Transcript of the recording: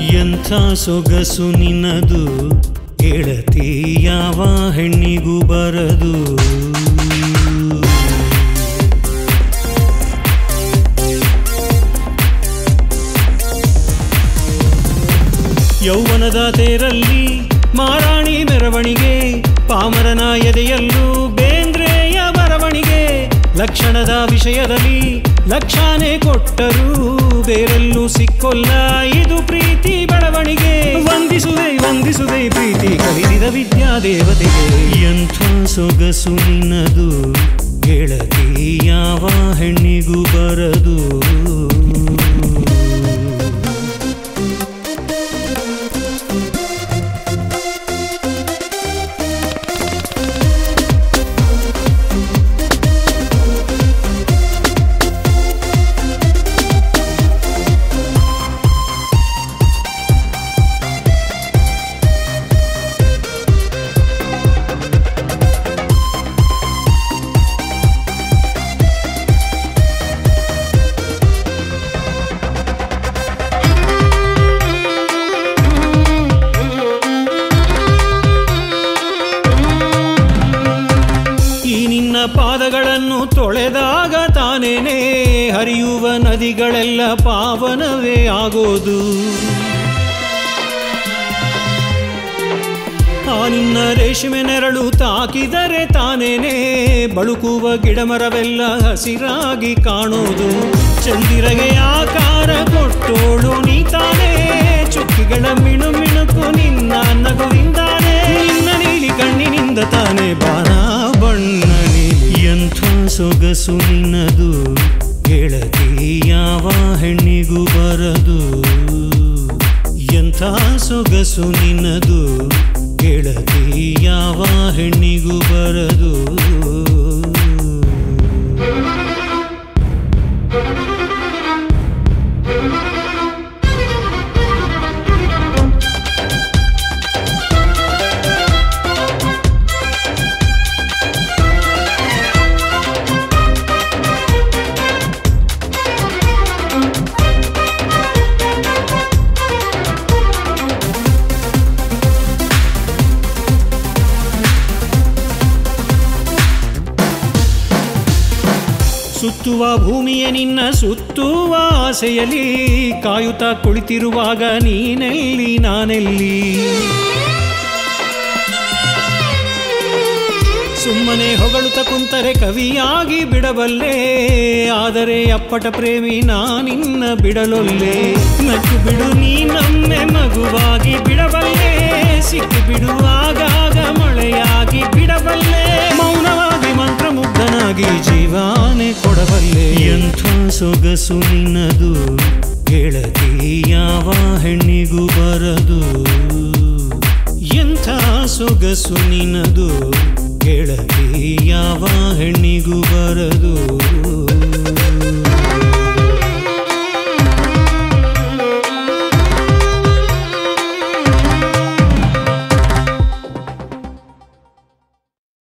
ಎಂಥ ಸೊಗಸು ನಿನ್ನದು ಗೆಳತಿ ಯಾವ ಹೆಣ್ಣಿಗೂ ಬರದು ಯೌವನದ ತೇರಲ್ಲಿ ಮಾರಾಣಿ ಮೆರವಣಿಗೆ ಪಾಮರನ ಎದೆಯಲ್ಲೂ ಬೇಂದ್ರೆಯ ಬರವಣಿಗೆ ಲಕ್ಷಣದ ವಿಷಯದಲ್ಲಿ ಲಕ್ಷಾನೆ ಕೊಟ್ಟರೂ ಬೇರೆಲ್ಲೂ ಸಿಕ್ಕೊಲ್ಲ ಇದು ಪ್ರೀತಿ ಬೆಳವಣಿಗೆ ವಂದಿಸುವೆ ವಂದಿಸುವೆ ಪ್ರೀತಿ ಕಲಿಸಿದ ವಿದ್ಯಾ ದೇವತೆಗೆ ಎಂಥ ಸೊಗಸು ನಿನ್ನದು ಗೆಳತಿ ಯಾವ ಹೆಣ್ಣಿಗೂ ಬರದು ಈ ನಿನ್ನ ಪಾದಗಳನ್ನು ತೊಳೆದಾಗ ತಾನೇನೆ ಹರಿಯುವ ನದಿಗಳೆಲ್ಲ ಪಾವನವೇ ಆಗೋದು ಆ ನಿನ್ನ ರೇಷ್ಮೆ ನೆರಳು ತಾಕಿದರೆ ತಾನೇನೆ ಬಳುಕುವ ಗಿಡಮರವೆಲ್ಲ ಹಸಿರಾಗಿ ಕಾಣೋದು ಚಂದಿರಗೆ ಆಕಾರ ಕೊಟ್ಟೋಳು ನೀ ತಾನೇ ಚುಕ್ಕಿಗಳ ಮಿಣು ಮಿಣುಕು ನಿನ್ನ ನಗುವಿಂದಾನೆ ನಿನ್ನ ನೀಲಿ ಕಣ್ಣಿನಿಂದ ತಾನೇ ಬಾನ ಬಣ್ಣ ನೀಲಿ ಎಂಥ ಸೊಗಸು ನಿನ್ನದು ಗೆಳತಿ ಯಾವ ಹೆಣ್ಣಿಗೂ ಬರದು ಎಂಥ ಸೊಗಸು ನಿನ್ನದು ಗೆಳತಿ ಯಾವ ಹೆಣ್ಣಿಗೂ ಬರದು ಸುತ್ತುವ ಭೂಮಿಯ ನಿನ್ನ ಸುತ್ತುವ ಆಸೆಯಲ್ಲಿ ಕಾಯುತ್ತಾ ಕುಳಿತಿರುವಾಗ ನೀನೆಲ್ಲಿ ನಾನೆಲ್ಲಿ ಸುಮ್ಮನೆ ಹೊಗಳುತ್ತ ಕುಂತರೆ ಕವಿಯಾಗಿ ಬಿಡಬಲ್ಲೆ ಆದರೆ ಅಪ್ಪಟ ಪ್ರೇಮಿ ನಾನಿನ್ನ ಬಿಡಲೊಲ್ಲೆ ನಕ್ಕು ಬಿಡು ನೀ ನಮ್ಮೆ ಮಗುವಾಗಿ ಬಿಡಬಲ್ಲೆ ಸಿಕ್ಕಿ ಬಿಡು ಆಗಾಗ ಮಳೆಯಾಗಿ ಬಿಡಬಲ್ಲೆ ಮೌನವಾಗಿ ಮಂತ್ರಮುಗ್ಧನಾಗಿ ಜೀವಾನೆ ಕೊಡಬಲ್ಲೆ ಎಂಥ ಸೊಗಸು ನಿನ್ನದು ಗೆಳತಿ ಯಾವ ಹೆಣ್ಣಿಗೂ ಬರದು ಎಂಥ ಸೊಗಸು ನಿನ್ನದು ಗೆಳತಿ ಯಾವ ಹೆಣ್ಣಿಗೂ ಬರದು